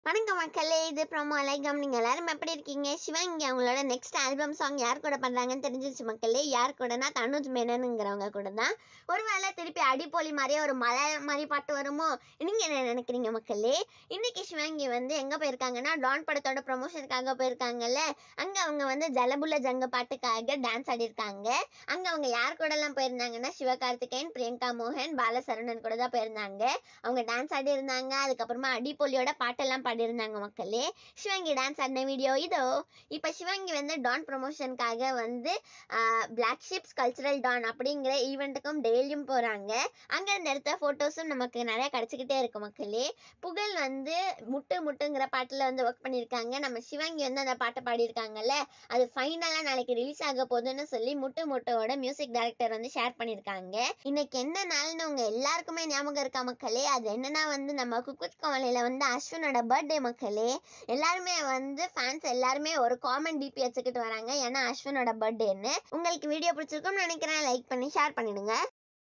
வணக்கம் மக்களே இது ப்ரோமோ அலைகம் நீங்கள் எல்லாரும் எப்படி இருக்கீங்க சிவங்கி அவங்களோட நெக்ஸ்ட் ஆல்பம் சாங் யார் கூட பண்ணுறாங்கன்னு தெரிஞ்சிருச்சு மக்களே யார் கூடனா தனுஜ் மேனனுங்கிறவங்க கூட தான் ஒருவேளை திருப்பி அடிப்பொலி மாதிரியே ஒரு மலை மாதிரி பாட்டு வருமோ நீங்கள் என்ன நினைக்கிறீங்க மக்களே இன்னைக்கு சிவங்கி வந்து எங்கே போயிருக்காங்கன்னா டான் படத்தோட ப்ரொமோஷனுக்காக போயிருக்காங்கல்ல அங்கே அவங்க வந்து ஜலபுல ஜங்க பாட்டுக்காக டான்ஸ் ஆடிருக்காங்க அங்கே அவங்க யார் கூடலாம் போயிருந்தாங்கன்னா சிவகார்த்திகேயன் பிரியங்கா மோகன் பாலசரவணன் கூட தான் போயிருந்தாங்க அவங்க டான்ஸ் ஆடி இருந்தாங்க அதுக்கப்புறமா அடிப்பொலியோட பாட்டெல்லாம் பாடியிருந்தாங்க மக்களே சிவங்கி டான்ஸ் ஆடின வீடியோ இதோ இப்போ சிவங்கி வந்து டான் ப்ரொமோஷனுக்காக வந்து பிளாக் ஷிப்ஸ் கல்ச்சுரல் டான் அப்படிங்கிற ஈவெண்ட்டுக்கும் டெய்லியும் போகிறாங்க அங்கே இந்த எடுத்த ஃபோட்டோஸும் நமக்கு நிறைய கிடச்சிக்கிட்டே இருக்கு மக்களே புகழ் வந்து முட்டு முட்டுங்கிற பாட்டில் வந்து ஒர்க் பண்ணியிருக்காங்க நம்ம சிவங்கி வந்து அந்த பாட்டை பாடியிருக்காங்கல்ல அது ஃபைனலாக நாளைக்கு ரிலீஸ் ஆக போகுதுன்னு சொல்லி முட்டு முட்டோட மியூசிக் டைரக்டர் வந்து ஷேர் பண்ணியிருக்காங்க இன்னைக்கு என்ன நாள்னு உங்க எல்லாருக்குமே ஞாபகம் இருக்கா மக்களே அது என்னன்னா வந்து நம்ம குக்குத் கவலையில வந்து அஸ்வினோட பர்த்டே மக்களே எல்லாருமே வந்து ஃபேன்ஸ் எல்லாருமே ஒரு காமன் டிபி வச்சுக்கிட்டு வராங்க ஏன்னா அஸ்வினோட பர்த்டேன்னு உங்களுக்கு வீடியோ பிடிச்சிருக்கும்னு நினைக்கிறேன் லைக் பண்ணி ஷேர் பண்ணிடுங்க